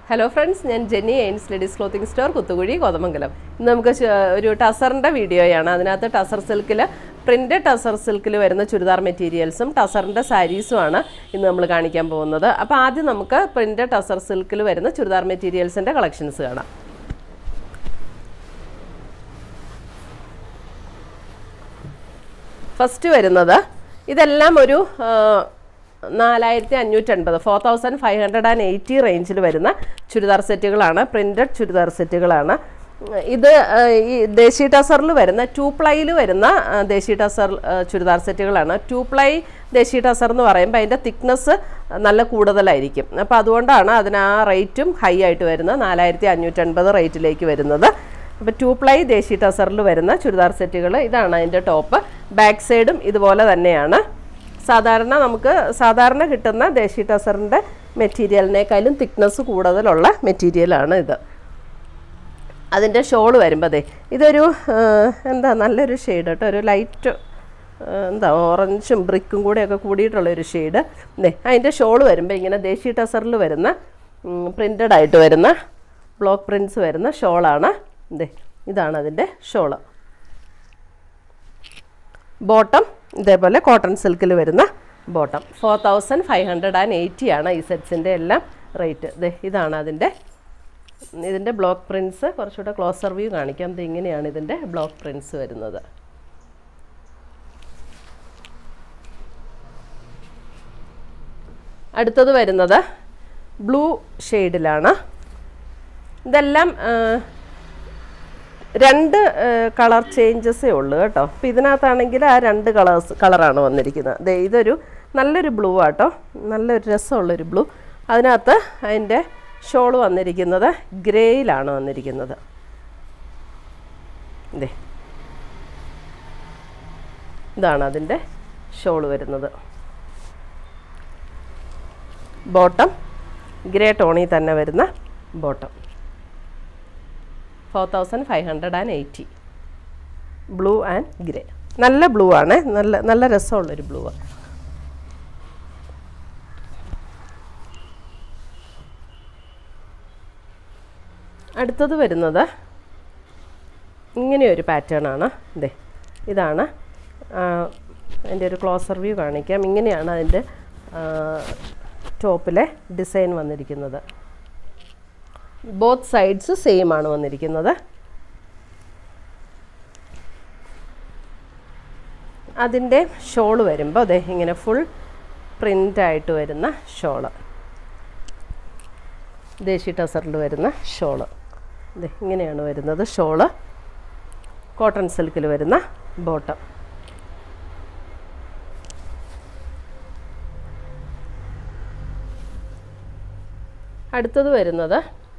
hello friends ഞാൻ Jenny എയിൻസ് ladies clothing store Kuthukuzhi Kothamangalam ഇന്ന് നമുക്ക് ചു- ഒരു ടസറിൻ്റെ വീഡിയോയാണ് അതിനകത്ത് ടസർ സിൽക്കിൽ പ്രിൻ്റ് ടസർ സിൽക്കിൽ വരുന്ന ചുരിദാർ മെറ്റീരിയൽസും ടസറിൻ്റെ സാരീസുമാണ് ഇന്ന് നമ്മൾ കാണിക്കാൻ പോകുന്നത് അപ്പോൾ ആദ്യം നമുക്ക് പ്രിൻ്റ് ടസർ സിൽക്കിൽ വരുന്ന ചുരിദാർ മെറ്റീരിയൽസിൻ്റെ കളക്ഷൻസ് കാണാം ഫസ്റ്റ് വരുന്നത് ഇതെല്ലാം ഒരു നാലായിരത്തി അഞ്ഞൂറ്റൻപത് four thousand five hundred and eighty റേഞ്ചിൽ വരുന്ന ചുരിദാർ സെറ്റുകളാണ് പ്രിൻറ്റഡ് ചുരിദാർ സെറ്റുകളാണ് ഇത് ആ, ഈ ദേശി ടസറിൽ വരുന്ന ടു പ്ലൈയിൽ വരുന്ന ആ, ദേശി ടസർ ആ, ചുരിദാർ സെറ്റുകളാണ് ടു പ്ലൈ ദേശി ടസർ എന്ന് പറയുമ്പോൾ അതിൻ്റെ തിക്നെസ് നല്ല കൂടുതലായിരിക്കും അപ്പോൾ അതുകൊണ്ടാണ് അതിന് ആ റേറ്റും ഹൈ ആയിട്ട് വരുന്നത് നാലായിരത്തി അഞ്ഞൂറ്റൻപത് റേറ്റിലേക്ക് വരുന്നത് അപ്പോൾ ടു പ്ലൈ ദേശി ടസറിൽ വരുന്ന ചുരിദാർ സെറ്റുകൾ ഇതാണ് അതിൻ്റെ ടോപ്പ് ബാക്ക് സൈഡും ഇതുപോലെ തന്നെയാണ് സാധാരണ നമുക്ക് സാധാരണ കിട്ടുന്ന ദേശി ടസറിൻ്റെ മെറ്റീരിയലിനേക്കാളും തിക്നെസ് കൂടുതലുള്ള മെറ്റീരിയലാണ് ഇത് അതിൻ്റെ ഷോൾ വരുമ്പോൾ ദേ ഇതൊരു ആ, എന്താ നല്ലൊരു ഷെയ്ഡ് കേട്ടോ ഒരു ലൈറ്റ് എന്താ ഓറഞ്ചും ബ്രിക്കും കൂടെയൊക്കെ കൂടിയിട്ടുള്ള ഒരു ഷെയ്ഡ് ദേ അതിൻ്റെ ഷോൾ വരുമ്പോൾ ഇങ്ങനെ ദേശി ടസറിൽ വരുന്ന പ്രിൻ്റഡ് ആയിട്ട് വരുന്ന ബ്ലോക്ക് പ്രിൻറ്റ്സ് വരുന്ന ഷോളാണ് ദേ ഇതാണ് അതിൻ്റെ ഷോള് ബോട്ടം ഇതേപോലെ കോട്ടൺ സിൽക്കിൽ വരുന്ന bottom four thousand five hundred and eighty ആണ് ഈ സെറ്റ്സിൻ്റെ എല്ലാം റേറ്റ് ദേ ഇതാണ് അതിൻ്റെ ഇതിൻ്റെ ബ്ലോക്ക് പ്രിൻറ്റ്സ് കുറച്ചുകൂടെ ക്ലോസർ വ്യൂ കാണിക്കാം ഇത് ഇങ്ങനെയാണ് ഇതിൻ്റെ ബ്ലോക്ക് പ്രിൻറ്റ്സ് വരുന്നത് അടുത്തത് വരുന്നത് ബ്ലൂ ഷെയ്ഡിലാണ് ഇതെല്ലാം ആ, രണ്ട് കളർ ചേഞ്ചസേ ഉള്ളൂ കേട്ടോ അപ്പം ഇതിനകത്താണെങ്കിൽ ആ രണ്ട് കളേഴ്സ് കളറാണ് വന്നിരിക്കുന്നത് ദേ ഇതൊരു നല്ലൊരു ബ്ലൂ ആട്ടോ നല്ലൊരു രസമുള്ളൊരു ബ്ലൂ അതിനകത്ത് അതിൻ്റെ ഷോൾ വന്നിരിക്കുന്നത് ഗ്രേയിലാണ് വന്നിരിക്കുന്നത് ദേ ഇതാണ് അതിൻ്റെ ഷോൾ വരുന്നത് ബോട്ടം ഗ്രേ ടോണിൽ തന്നെ വരുന്ന bottom four thousand five hundred and eighty blue and grey നല്ല ബ്ലൂ ആണ് നല്ല നല്ല രസമുള്ളൊരു ബ്ലൂ ആണ് അടുത്തത് വരുന്നത് ഇങ്ങനെയൊരു പാറ്റേൺ ആണ് ഇതേ ഇതാണ് അതിൻ്റെ ഒരു ക്ലോസർ വ്യൂ കാണിക്കാം ഇങ്ങനെയാണ് അതിൻ്റെ ടോപ്പിലെ ഡിസൈൻ വന്നിരിക്കുന്നത് ബോത്ത് സൈഡ്സ് സെയിം ആണ് വന്നിരിക്കുന്നത് അതിൻ്റെ ഷോള് വരുമ്പോൾ അതെ ഇങ്ങനെ ഫുൾ പ്രിൻ്റായിട്ട് വരുന്ന ഷോള് ദേശി ടസറിൽ വരുന്ന ഷോള് ഇത് ഇങ്ങനെയാണ് വരുന്നത് ഷോള് കോട്ടൺ സിൽക്കിൽ വരുന്ന ബോട്ടം അടുത്തത് വരുന്നത്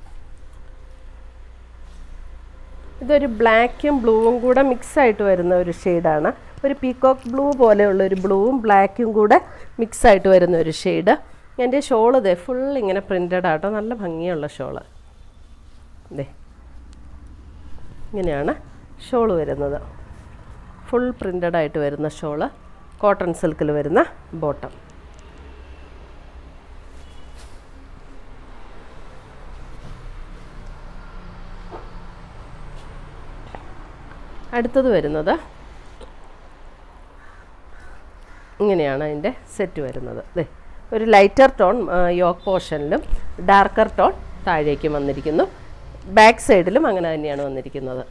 ഇതൊരു ബ്ലാക്കും ബ്ലൂവും കൂടെ മിക്സ് ആയിട്ട് വരുന്ന ഒരു ഷെയ്ഡാണ് ഒരു പീകോക്ക് ബ്ലൂ പോലെയുള്ള ഒരു ബ്ലൂവും ബ്ലാക്കും കൂടെ മിക്സ് ആയിട്ട് വരുന്ന ഒരു ഷെയ്ഡ് എൻ്റെ ഷോൾ ഇതേ ഫുൾ ഇങ്ങനെ പ്രിൻ്റഡ് ആട്ടോ നല്ല ഭംഗിയുള്ള ഷോള് ഇതേ ഇങ്ങനെയാണ് ഷോൾ വരുന്നത് ഫുൾ പ്രിൻ്റഡ് ആയിട്ട് വരുന്ന ഷോള് കോട്ടൺ സിൽക്കിൽ വരുന്ന ബോട്ടം അടുത്തത് വരുന്നത് ഇങ്ങനെയാണ് അതിൻ്റെ സെറ്റ് വരുന്നത് ദേ ഒരു ലൈറ്റർ ടോൺ യോക്ക് പോർഷനിലും ഡാർക്കർ ടോൺ താഴേക്കും വന്നിരിക്കുന്നു ബാക്ക് സൈഡിലും അങ്ങനെ തന്നെയാണ് വന്നിരിക്കുന്നത്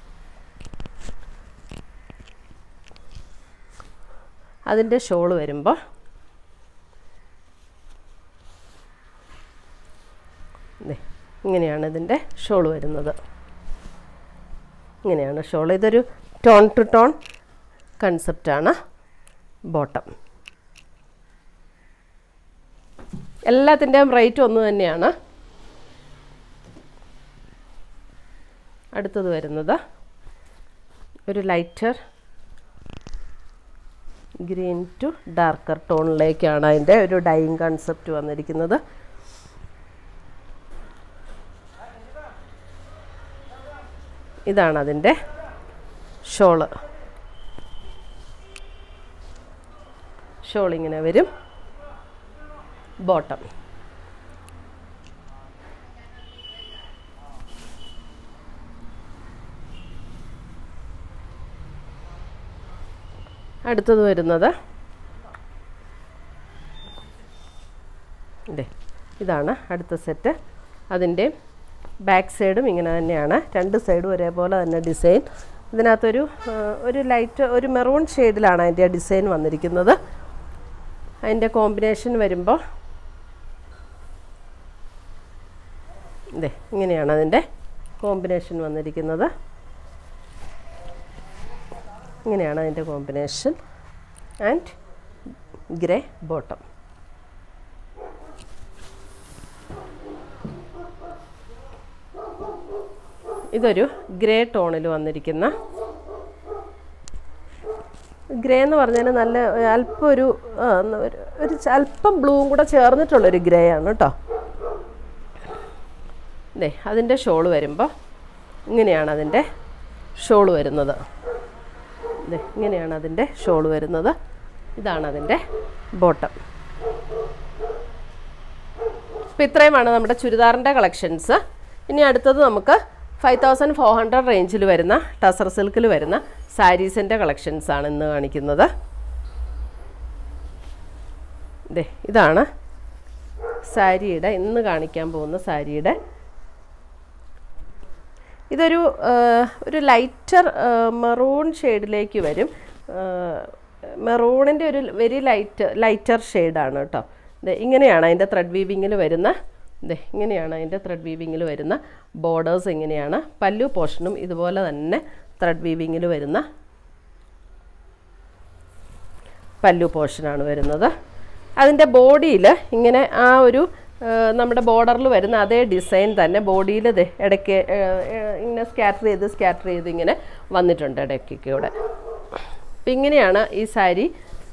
അതിൻ്റെ ഷോള് വരുമ്പോൾ ദേ ഇങ്ങനെയാണ് ഇതിൻ്റെ ഷോള് വരുന്നത് ഇങ്ങനെയാണ് ഷോൾ ഇതൊരു ടോൺ ടു ടോൺ കൺസെപ്റ്റാണ് ബോട്ടം എല്ലാത്തിൻ്റെയും റേറ്റ് ഒന്ന് തന്നെയാണ് അടുത്തത് വരുന്നത് ഒരു ലൈറ്റർ ഗ്രീൻ ടു ഡാർക്കർ ടോണിലേക്കാണ് അതിൻ്റെ ഒരു ഡൈയിങ് കൺസെപ്റ്റ് വന്നിരിക്കുന്നത് ഇതാണ് അതിൻ്റെ ഷോള് ഷോൾ ഇങ്ങനെ വരും ബോട്ടം അടുത്തത് വരുന്നത് ഇതേ ഇതാണ് അടുത്ത സെറ്റ് അതിൻ്റെ ബാക്ക് സൈഡും ഇങ്ങനെ തന്നെയാണ് രണ്ട് സൈഡും ഒരേപോലെ തന്നെ ഡിസൈൻ ഇതിനകത്തൊരു ആ, ഒരു ലൈറ്റ് ഒരു മെറൂൺ ഷെയ്ഡിലാണ് അതിൻ്റെ ഡിസൈൻ വന്നിരിക്കുന്നത് അതിൻ്റെ കോമ്പിനേഷൻ വരുമ്പോൾ ഇതേ ഇങ്ങനെയാണ് അതിൻ്റെ കോമ്പിനേഷൻ വന്നിരിക്കുന്നത് ഇങ്ങനെയാണ് അതിൻ്റെ കോമ്പിനേഷൻ ആൻഡ് ഗ്രേ ബോട്ടം ഇതൊരു ഗ്രേ ടോണിൽ വന്നിരിക്കുന്ന ഗ്രേ എന്ന് പറഞ്ഞാൽ നല്ല അല്പം ഒരു ആ, ഒന്ന് ഒരു ഒരു ച- അല്പം ബ്ലൂവും കൂടെ ചേർന്നിട്ടുള്ളൊരു ഗ്രേ ആണ് കേട്ടോ ദേ അതിൻ്റെ ഷോള് വരുമ്പോൾ ഇങ്ങനെയാണ് അതിൻ്റെ ഷോള് വരുന്നത് ദേ ഇങ്ങനെയാണ് അതിൻ്റെ ഷോള് വരുന്നത് ഇതാണ് അതിൻ്റെ ബോട്ടം അപ്പോൾ ഇത്രയുമാണ് നമ്മുടെ ചുരിദാറിൻ്റെ കളക്ഷൻസ് ഇനി അടുത്തത് നമുക്ക് ഫൈവ് തൗസൻഡ് ഫോർ ഹൺഡ്രഡ് റേഞ്ചിൽ വരുന്ന ടസർ സിൽക്കിൽ വരുന്ന സാരീസിൻ്റെ കളക്ഷൻസ് ആണ് ഇന്ന് കാണിക്കുന്നത് ദേ ഇതാണ് സാരിയുടെ ഇന്ന് കാണിക്കാൻ പോകുന്ന സാരിയുടെ ഇതൊരു ആ, ഒരു ലൈറ്റർ മെറൂൺ ഷെയ്ഡിലേക്ക് വരും മെറൂണിൻ്റെ ഒരു വെരി ലൈറ്റ് ലൈറ്റർ ഷെയ്ഡാണ് കേട്ടോ ദേ ഇങ്ങനെയാണ് അതിൻ്റെ ത്രെഡ് വീവിങ്ങിൽ വരുന്ന ദേ ഇങ്ങനെയാണ് അതിൻ്റെ ത്രെഡ് വീവിങ്ങിൽ വരുന്ന ബോർഡേഴ്സ് ഇങ്ങനെയാണ് പല്ലു പോർഷനും ഇതുപോലെ തന്നെ ത്രെഡ് വീവിങ്ങിൽ വരുന്ന പല്ലു പോർഷനാണ് വരുന്നത് അതിൻ്റെ ബോഡിയിൽ ഇങ്ങനെ ആ ഒരു ആ, നമ്മുടെ ബോർഡറിൽ വരുന്ന അതേ ഡിസൈൻ തന്നെ ബോഡിയിൽ ഇടയ്ക്ക് ആ, ആ, ഇങ്ങനെ സ്കാറ്റർ ചെയ്ത് സ്കാറ്റർ ചെയ്ത് ഇങ്ങനെ വന്നിട്ടുണ്ട് ഇടയ്ക്കൊക്കെ ഇവിടെ അപ്പം ഇങ്ങനെയാണ് ഈ സാരി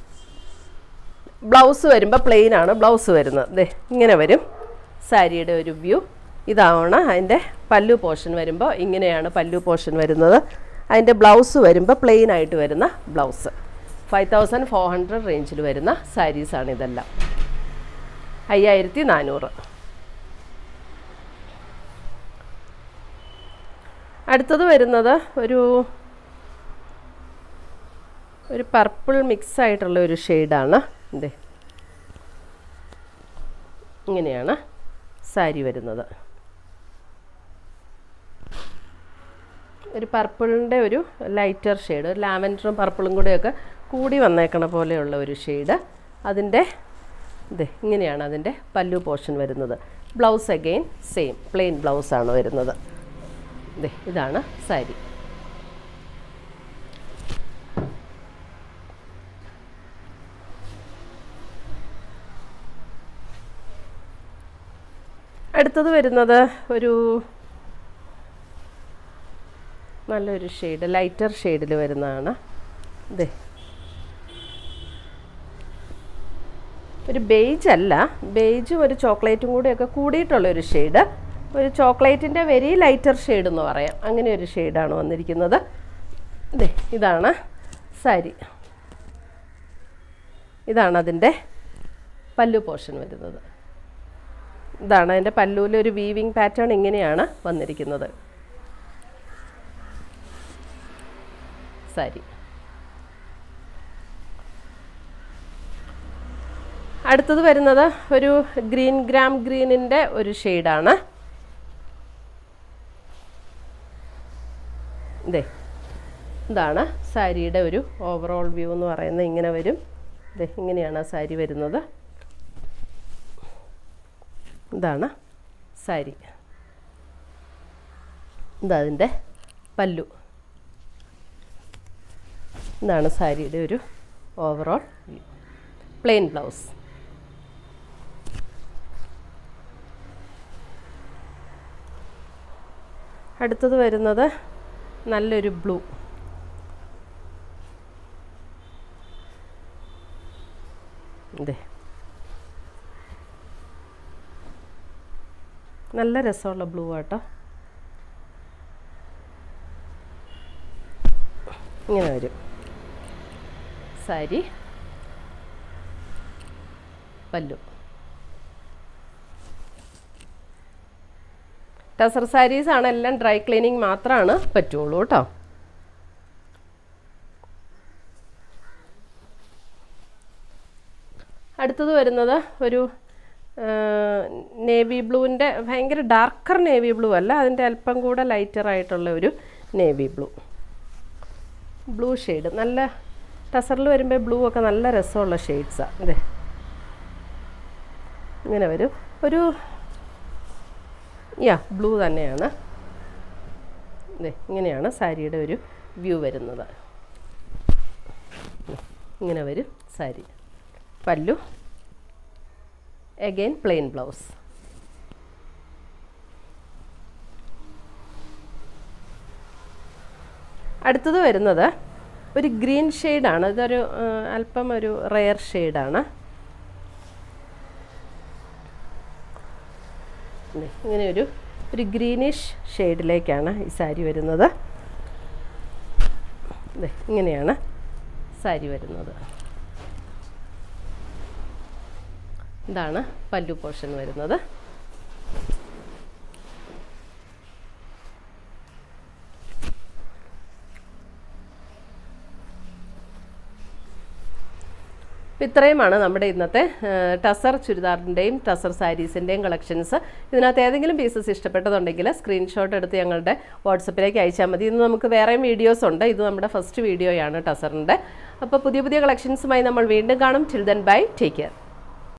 ബ്ലൗസ് വരുമ്പോൾ പ്ലെയിൻ ആണ് ബ്ലൗസ് വരുന്നത് ദേ ഇങ്ങനെ വരും സാരിയുടെ ഒരു വ്യൂ ഇതാണ് അതിൻ്റെ പല്ലു പോർഷൻ വരുമ്പോൾ ഇങ്ങനെയാണ് പല്ലു പോർഷൻ വരുന്നത് അതിൻ്റെ ബ്ലൗസ് വരുമ്പോൾ പ്ലെയിൻ ആയിട്ട് വരുന്ന blouse five thousand four hundred റേഞ്ചിൽ വരുന്ന സാരീസാണ് ഇതെല്ലാം അയ്യായിരത്തി നാനൂറ് അടുത്തത് വരുന്നത് ഒരു ഒരു പർപ്പിൾ മിക്സ് ആയിട്ടുള്ള ഒരു ഷെയ്ഡാണ് ഇതേ ഇങ്ങനെയാണ് സാരി വരുന്നത് ഒരു പർപ്പിളിൻ്റെ ഒരു ലൈറ്റർ ഷെയ്ഡ് ഒരു ലാവൻഡറും പർപ്പിളും കൂടെയൊക്കെ കൂടി വന്നേക്കണ പോലെയുള്ള ഒരു ഷെയ്ഡ് അതിൻ്റെ ഇത് ഇങ്ങനെയാണ് അതിൻ്റെ പല്ലു പോർഷൻ വരുന്നത് ബ്ലൗസ് അഗെയിൻ സെയിം പ്ലെയിൻ ബ്ലൗസാണ് വരുന്നത് ദേ ഇതാണ് സാരി അടുത്തത് വരുന്നത് ഒരു നല്ലൊരു ഷെയ്ഡ് ലൈറ്റർ ഷെയ്ഡിൽ വരുന്നതാണ് ഇതേ ഒരു ബേജ് അല്ല ബേജും ഒരു ചോക്ലേറ്റും കൂടെയൊക്കെ കൂടിയിട്ടുള്ള ഒരു ഷെയ്ഡ് ഒരു ചോക്ലേറ്റിൻ്റെ വെരി ലൈറ്റർ ഷെയ്ഡ് എന്ന് പറയാം അങ്ങനെ ഒരു ഷെയ്ഡാണ് വന്നിരിക്കുന്നത് ഇതേ ഇതാണ് സാരി ഇതാണ് അതിൻ്റെ പല്ലു പോർഷൻ വരുന്നത് ഇതാണ് അതിൻ്റെ പല്ലുവിലെ ഒരു വീവിങ് പാറ്റേൺ ഇങ്ങനെയാണ് വന്നിരിക്കുന്നത് സാരി അടുത്തത് വരുന്നത് ഒരു ഗ്രീൻ ഗ്രാം ഗ്രീനിൻ്റെ ഒരു ഷെയ്ഡാണ് ഇതേ ഇതാണ് സാരിയുടെ ഒരു ഓവറോൾ വ്യൂ എന്ന് പറയുന്നത് ഇങ്ങനെ വരും ഇതേ ഇങ്ങനെയാണ് ആ സാരി വരുന്നത് ഇതാണ് സാരി ഇതതിൻ്റെ പല്ലു ഇതാണ് സാരിയുടെ ഒരു ഓവറോൾ വ്യൂ പ്ലെയിൻ ബ്ലൗസ് അടുത്തത് വരുന്നത് നല്ലൊരു ബ്ലൂ ഇതേ നല്ല രസമുള്ള ബ്ലൂ ആട്ടോ ഇങ്ങനെ വരും സാരി പല്ലു ടസർ സാരീസ് ആണ് എല്ലാം ഡ്രൈ ക്ലീനിങ് മാത്രമാണ് പറ്റുള്ളൂ കേട്ടോ അടുത്തത് വരുന്നത് ഒരു നേവി ബ്ലൂവിൻ്റെ ഭയങ്കര ഡാർക്കർ നേവി ബ്ലൂ അല്ല അതിൻ്റെ അല്പം കൂടെ ലൈറ്റർ ആയിട്ടുള്ള ഒരു നേവി ബ്ലൂ ബ്ലൂ ഷെയ്ഡ് നല്ല ടസറിൽ വരുമ്പോൾ ബ്ലൂ ഒക്കെ നല്ല രസമുള്ള ഷെയ്ഡ്സാണ് അതെ ഇങ്ങനെ വരും ഒരു യാ ബ്ലൂ തന്നെയാണ് അതെ ഇങ്ങനെയാണ് സാരിയുടെ ഒരു വ്യൂ വരുന്നത് ഇങ്ങനെ വരും സാരി പല്ലു അഗെയിൻ പ്ലെയിൻ ബ്ലൗസ് അടുത്തത് വരുന്നത് ഒരു ഗ്രീൻ ഷെയ്ഡാണ് ഇതൊരു ആ, അല്പം ഒരു റെയർ ഷെയ്ഡാണ് ഇങ്ങനെ ഒരു ഒരു ഗ്രീനിഷ് ഷെയ്ഡിലേക്കാണ് ഈ സാരി വരുന്നത് ദേ, ഇങ്ങനെയാണ് സാരി വരുന്നത് ഇതാണ് പല്ലു പോർഷൻ വരുന്നത് അപ്പോൾ ഇത്രയുമാണ് നമ്മുടെ ഇന്നത്തെ ആ, ടസർ ചുരിദാറിൻ്റെയും ടസർ സാരീസിൻ്റെയും കളക്ഷൻസ് ഇതിനകത്ത് ഏതെങ്കിലും പീസസ് ഇഷ്ടപ്പെട്ടതുണ്ടെങ്കിൽ സ്ക്രീൻഷോട്ട് എടുത്ത് ഞങ്ങളുടെ വാട്സപ്പിലേക്ക് അയച്ചാൽ മതി ഇന്ന് നമുക്ക് വേറെയും വീഡിയോസ് ഉണ്ട് ഇത് നമ്മുടെ ഫസ്റ്റ് വീഡിയോയാണ് ടസറിൻ്റെ അപ്പോൾ പുതിയ പുതിയ കളക്ഷൻസുമായി നമ്മൾ വീണ്ടും കാണും chill then bye take care